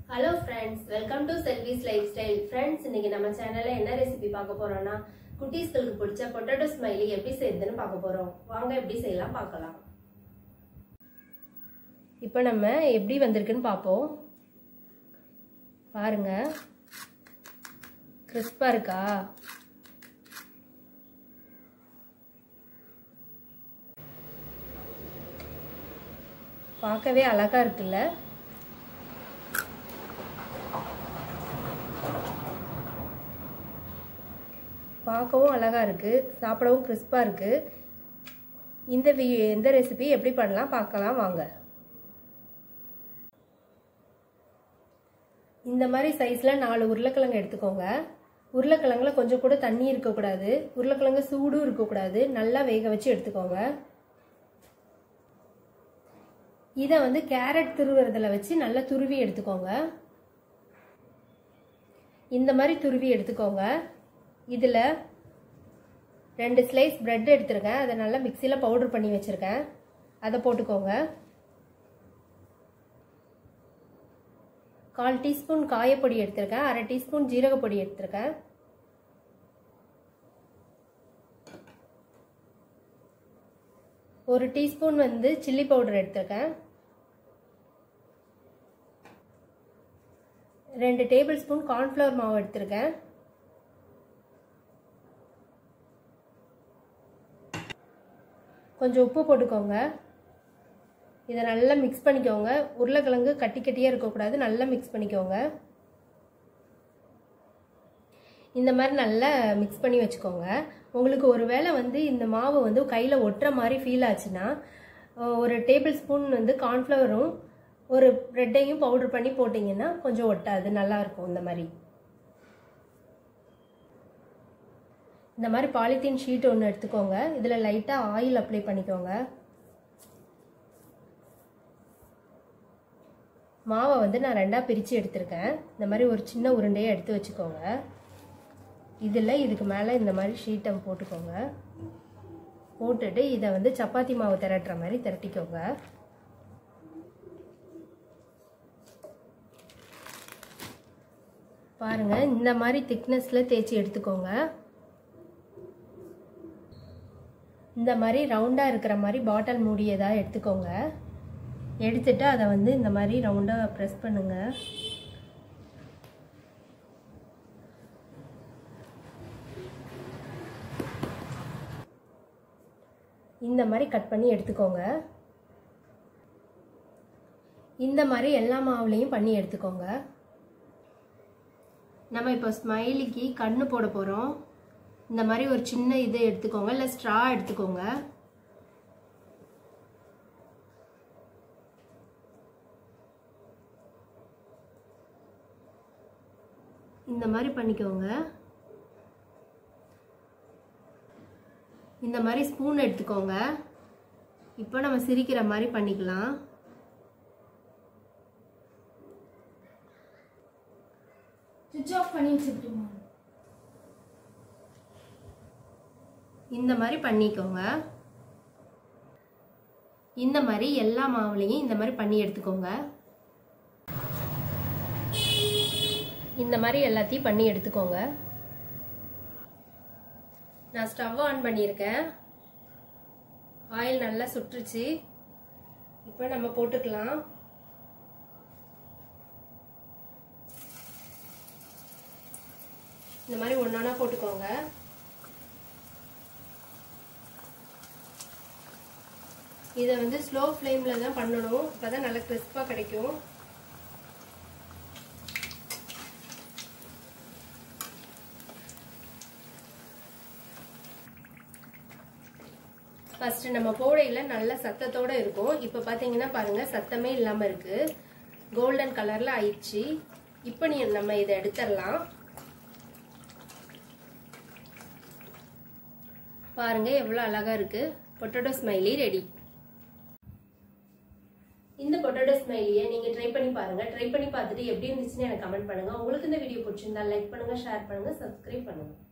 hello friends welcome to Selvi's lifestyle friends இன்னைக்கு நம்ம சேனல்ல என்ன ரெசிபி பார்க்க போறோம்னா குட்டீஸ்களுக்கு பிடிச்ச பொட்டேட்டோ ஸ்மைலி எப்படி செய்யுதுன்னு பார்க்க போறோம் வாங்க எப்படி செய்யலாம் பார்க்கலாம் இப்போ நம்ம எப்படி வந்திருக்குன்னு பார்ப்போம் பாருங்க கிறிஸ்பா இருக்கா பார்க்கவே அழகா இருக்குல்ல பார்க்கவும் அழகாக இருக்குது சாப்பிடவும் கிறிஸ்பாக இருக்குது இந்த வி இந்த ரெசிபி எப்படி பண்ணலாம் பார்க்கலாம் வாங்க இந்த மாதிரி சைஸில் நாலு உருளைக்கிழங்கு எடுத்துக்கோங்க உருளைக்கிழங்குல கொஞ்சம் கூட தண்ணி இருக்கக்கூடாது உருளைக்கிழங்கு சூடும் இருக்கக்கூடாது நல்லா வேக வச்சு எடுத்துக்கோங்க இதை வந்து கேரட் துருவுறதுல வச்சு நல்லா துருவி எடுத்துக்கோங்க இந்த மாதிரி துருவி எடுத்துக்கோங்க இதில் ரெண்டு ஸ்லைஸ் ப்ரெட் எடுத்துருக்கேன் அதை நல்லா மிக்சியில் பவுடர் பண்ணி வச்சுருக்கேன் அதை போட்டுக்கோங்க கால் டீஸ்பூன் காயப்பொடி எடுத்திருக்கேன் அரை டீஸ்பூன் ஜீரகப்பொடி எடுத்திருக்கேன் ஒரு டீஸ்பூன் வந்து சில்லி பவுடர் எடுத்திருக்கேன் ரெண்டு டேபிள் ஸ்பூன் கார்ன்ஃப்ளவர் மாவு எடுத்திருக்கேன் கொஞ்சம் உப்பு போட்டுக்கோங்க இதை நல்லா மிக்ஸ் பண்ணிக்கோங்க உருளைக்கிழங்கு கட்டி கட்டியாக இருக்கக்கூடாது நல்லா மிக்ஸ் பண்ணிக்கோங்க இந்த மாதிரி நல்லா மிக்ஸ் பண்ணி வச்சுக்கோங்க உங்களுக்கு ஒரு வேளை வந்து இந்த மாவு வந்து கையில் ஒட்டுற மாதிரி ஃபீல் ஆச்சுன்னா ஒரு டேபிள் ஸ்பூன் வந்து கார்ன்ஃப்ளவரும் ஒரு ப்ரெட்டையும் பவுடர் பண்ணி போட்டிங்கன்னா கொஞ்சம் ஒட்டாது நல்லாயிருக்கும் இந்த மாதிரி இந்த மாதிரி பாலித்தீன் ஷீட் ஒன்று எடுத்துக்கோங்க இதில் லைட்டாக ஆயில் அப்ளை பண்ணிக்கோங்க மாவை வந்து நான் ரெண்டாக பிரித்து எடுத்திருக்கேன் இந்த மாதிரி ஒரு சின்ன உருண்டையை எடுத்து வச்சுக்கோங்க இதில் இதுக்கு மேலே இந்த மாதிரி ஷீட்டை போட்டுக்கோங்க போட்டுட்டு இதை வந்து சப்பாத்தி மாவு திரட்டுற மாதிரி திரட்டிக்கோங்க பாருங்க இந்த மாதிரி திக்னஸில் தேய்ச்சி எடுத்துக்கோங்க இந்த மாதிரி ரவுண்டாக இருக்கிற மாதிரி பாட்டில் மூடியதாக எடுத்துக்கோங்க எடுத்துட்டு அதை வந்து இந்த மாதிரி ரவுண்டாக ப்ரெஸ் பண்ணுங்க இந்த மாதிரி கட் பண்ணி எடுத்துக்கோங்க இந்த மாதிரி எல்லா மாவுலையும் பண்ணி எடுத்துக்கோங்க நம்ம இப்போ ஸ்மைலிக்கு கண்ணு போட போகிறோம் இந்த மாதிரி ஒரு சின்ன இது எடுத்துக்கோங்க இல்லை ஸ்ட்ரா எடுத்துக்கோங்க இந்த மாதிரி பண்ணிக்கோங்க இந்த மாதிரி ஸ்பூன் எடுத்துக்கோங்க இப்போ நம்ம சிரிக்கிற மாதிரி பண்ணிக்கலாம் சுவிட்ச் ஆஃப் பண்ணி வச்சுக்கிட்டுமா இந்த மாதிரி பண்ணிக்கோங்க இந்த மாதிரி எல்லா மாவுலையும் இந்த மாதிரி பண்ணி எடுத்துக்கோங்க இந்த மாதிரி எல்லாத்தையும் பண்ணி எடுத்துக்கோங்க நான் ஸ்டவ் ஆன் பண்ணியிருக்கேன் ஆயில் நல்லா சுட்டுருச்சு இப்போ நம்ம போட்டுக்கலாம் இந்த மாதிரி ஒன்றா போட்டுக்கோங்க இதை வந்து ஸ்லோ ஃப்ளேமில் தான் பண்ணணும் அப்போ தான் நல்லா கிறிஸ்பாக கிடைக்கும் ஃபஸ்ட்டு நம்ம போடையில் நல்ல சத்தத்தோடு இருக்கும் இப்போ பார்த்தீங்கன்னா பாருங்கள் சத்தமே இல்லாமல் இருக்குது கோல்டன் கலரில் ஆயிடுச்சு இப்போ நீ நம்ம இதை எடுத்துடலாம் பாருங்க எவ்வளோ அழகாக இருக்குது பொட்டேட்டோ ஸ்மைலி ரெடி இந்த பொட்டேட்டோ ஸ்மைலியை நீங்கள் ட்ரை பண்ணி பாருங்கள் ட்ரை பண்ணி பார்த்துட்டு எப்படி இருந்துச்சுன்னு எனக்கு கமெண்ட் பண்ணுங்கள் உங்களுக்கு இந்த வீடியோ பிடிச்சிருந்தா லைக் பண்ணுங்கள் ஷேர் பண்ணுங்கள் சப்ஸ்கிரைப் பண்ணுங்கள்